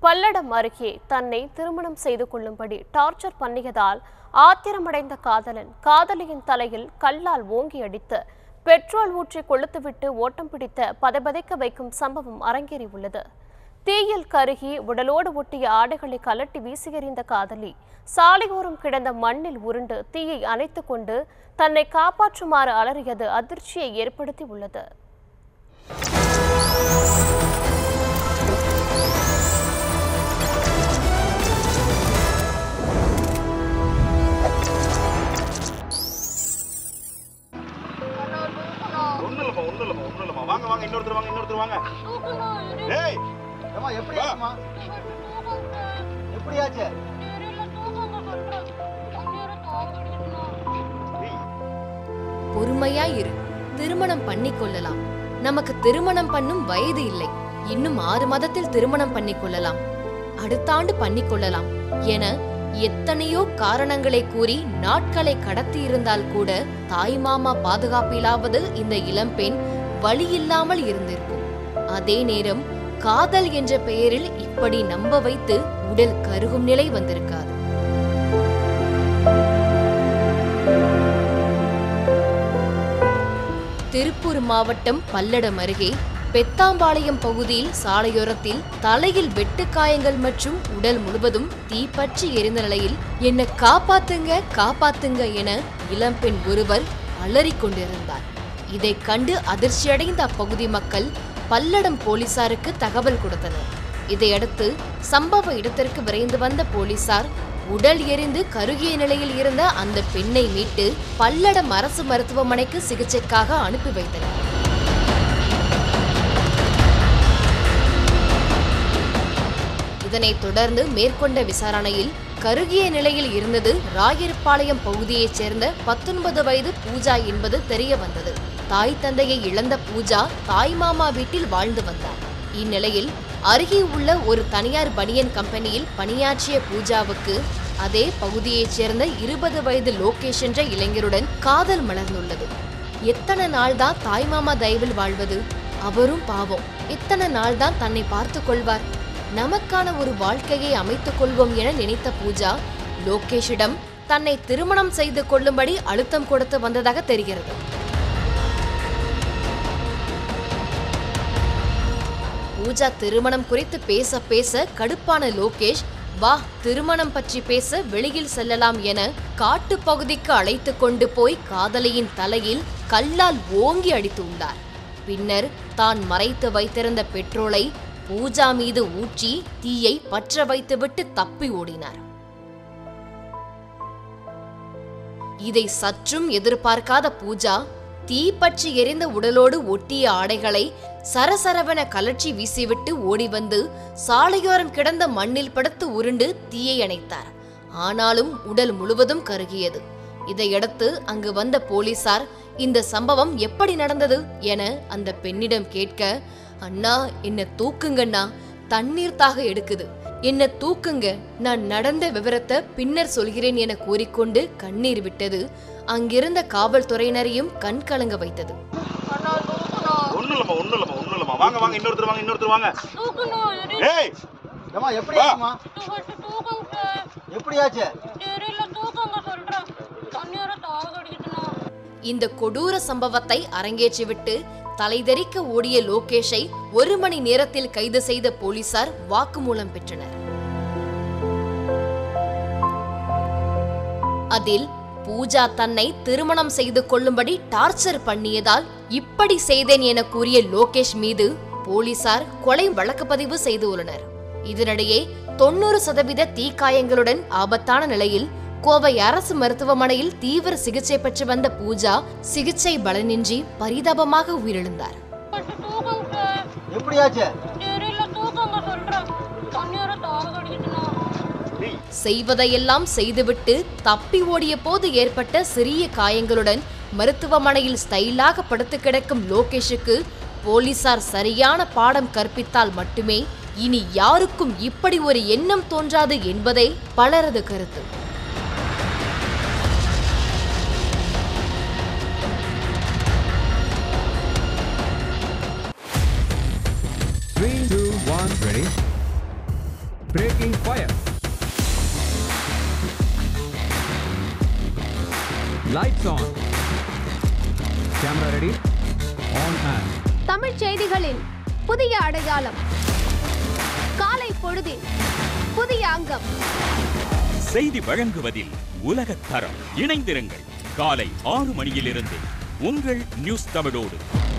பல்லடம் அருகே தன்னை திருமணம் செய்து கொள்ளும்படி டார்ச்சர் பண்ணியதால் ஆத்திரமடைந்த காதலன் காதலியின் தலையில் கல்லால் ஓங்கி அடித்து பெட்ரோல் ஊற்றி கொளுத்துவிட்டு ஓட்டம் பிடித்த பதைபதைக்க வைக்கும் சம்பவம் அரங்கேறியுள்ளது தீயில் கருகி உடலோடு ஒட்டிய ஆடைகளை கலட்டி வீசி எறிந்த காதலி சாலையோரம் கிடந்த மண்ணில் உருண்டு தீயை அணைத்துக் கொண்டு தன்னை காப்பாற்றுமாறு அலறியது அதிர்ச்சியை ஏற்படுத்தி உள்ளது ஒண்ணும் இல்லம்மா ஒண்ணும் இல்லம்மா ஒண்ணும் இல்லம்மா வாங்க வாங்க இன்னொருத்தர் வாங்க இன்னொருத்தர் வாங்க ஏய் ஏம்மா எப்படி வா. ஆச்சும்மா எப்படியாச்சு ஏய், பொறுமையாய் இரு திருமணம் பண்ணிக் கொள்ளலாம் நமக்கு திருமணம் பண்ணும் வயது இல்லை இன்னும் ஆறு மாதத்தில் திருமணம் பண்ணிக் கொள்ளலாம் அடுத்த ஆண்டு பண்ணிக் கொள்ளலாம் என எத்தனையோ காரணங்களை கூறி நாட்களை கடத்தி இருந்தால் கூட தாய் மாமா பாதுகாப்பிலாவது இந்த இளம்பெண் வழி இல்லாமல் இருந்திருக்கும் அதே நேரம் காதல் என்ற பெயரில் இப்படி நம்ப வைத்து உடல் கருகும் நிலை வந்திருக்காது திருப்பூர் மாவட்டம் பல்லடம் அருகே பெத்தாம்பாளையம் பகுதியில் சாலையோரத்தில் தலையில் வெட்டுக்காயங்கள் மற்றும் உடல் முழுவதும் தீப்பற்றி எரிந்த நிலையில் என்னை காப்பாத்துங்க காப்பாத்துங்க என இளம்பெண் ஒருவர் அலறிக் கொண்டிருந்தார் இதைக் கண்டு அதிர்ச்சியடைந்த அப்பகுதி மக்கள் பல்லடம் போலீசாருக்கு தகவல் கொடுத்தனர் இதையடுத்து சம்பவ இடத்திற்கு விரைந்து வந்த போலீசார் உடல் எரிந்து கருகிய நிலையில் இருந்த அந்த பெண்ணை மீட்டு பல்லடம் அரசு மருத்துவமனைக்கு சிகிச்சைக்காக அனுப்பி வைத்தனர் இதனைத் தொடர்ந்து மேற்கொண்ட விசாரணையில் கருகிய நிலையில் இருந்தது ராயர்பாளையம் பகுதியைச் சேர்ந்த பத்தொன்பது வயது பூஜா என்பது தெரிய வந்தது தாய் தந்தையை இழந்த பூஜா தாய் மாமா வீட்டில் வாழ்ந்து வந்தார் இந்நிலையில் அருகே உள்ள ஒரு தனியார் பனியன் கம்பெனியில் பணியாற்றிய பூஜாவுக்கு அதே பகுதியைச் சேர்ந்த இருபது வயது லோகேஷ் என்ற இளைஞருடன் காதல் மலர்ந்துள்ளது எத்தனை நாள்தான் தாய்மாமா தயவில் வாழ்வது அவரும் பாவம் எத்தனை நாள்தான் தன்னை பார்த்துக் கொள்வார் நமக்கான ஒரு வாழ்க்கையை அமைத்துக் கொள்வோம் என நினைத்த பூஜா லோகேஷிடம் தன்னை திருமணம் செய்து கொள்ளும்படி அழுத்தம் கொடுத்து வந்ததாக தெரிகிறது பூஜா திருமணம் குறித்து பேச பேச கடுப்பான லோகேஷ் வா திருமணம் பற்றி பேச வெளியில் செல்லலாம் என காட்டு பகுதிக்கு அழைத்து கொண்டு போய் காதலியின் தலையில் கல்லால் ஓங்கி அடித்துள்ளார் பின்னர் தான் மறைத்து வைத்திருந்த பெட்ரோலை பூஜா மீது ஊற்றி தீயை பற்ற வைத்துவிட்டு தப்பி ஓடினார் இதை சற்றும் எதிர்பார்க்காத பூஜா தீப்பற்றி எரிந்த உடலோடு ஒட்டிய ஆடைகளை சரசரவென கலற்றி வீசிவிட்டு ஓடி வந்து சாலையோரம் கிடந்த மண்ணில் படுத்து உருண்டு தீயை அணைத்தார் ஆனாலும் உடல் முழுவதும் கருகியது இதையடுத்து அங்கு வந்த போலீசார் இந்த சம்பவம் எப்படி நடந்தது என அந்த பெண்ணிடம் கேட்க அண்ணா என்ன தூக்குங்கண்ணா தண்ணீர் தாக எடுக்குது என்ன தூக்குங்க நான் நடந்த விவரத்தை பின்னர் சொல்கிறேன் என கூறிக்கொண்டு கண்ணீர் விட்டது அங்கிருந்த காவல்துறையினரையும் கண் கலங்க வைத்தது ஒண்ணும் இல்லம்மா ஒண்ணும் இல்லம்மா ஒண்ணும் இல்லம்மா வாங்க வாங்க இன்னொருத்தர் வாங்க இன்னொருத்தர் வாங்க ஏய் ஏம்மா எப்படி வா. ஆச்சும்மா எப்படியாச்சு இந்த கொடூர சம்பவத்தை அரங்கேற்றிவிட்டு தலைதெறிக்க ஓடிய லோகேஷை ஒரு மணி நேரத்தில் கைது செய்த போலீசார் வாக்குமூலம் பெற்றனர் அதில் பூஜா தன்னை திருமணம் செய்து கொள்ளும்படி டார்ச்சர் பண்ணியதால் இப்படி செய்தேன் என கூறிய லோகேஷ் மீது போலீசார் கொலை வழக்கு பதிவு செய்துள்ளனர் இதனிடையே தொண்ணூறு சதவீத தீக்காயங்களுடன் ஆபத்தான நிலையில் கோவை அரசு மருத்துவமனையில் தீவிர சிகிச்சை பெற்று வந்த பூஜா சிகிச்சை பலனின்றி பரிதாபமாக உயிரிழந்தார் எப்படியாச்சு ஏய் செய்வதையெல்லாம் செய்துவிட்டு தப்பி ஓடிய போது ஏற்பட்ட சிறிய காயங்களுடன் மருத்துவமனையில் ஸ்டைலாக படுத்து கிடக்கும் லோகேஷுக்கு போலீசார் சரியான பாடம் கற்பித்தால் மட்டுமே இனி யாருக்கும் இப்படி ஒரு எண்ணம் தோன்றாது என்பதே பலரது கருத்து Three, two, one, ready? Breaking fire. Lights on. Camera ready. On and. Tamil செய்திகளின் புதிய அடையாளம் காலை பொழுதின் புதிய அங்கம் செய்தி வழங்குவதில் உலகத் தரம் இணைந்திருங்கள் காலை ஆறு மணியிலிருந்து உங்கள் நியூஸ் தமிழோடு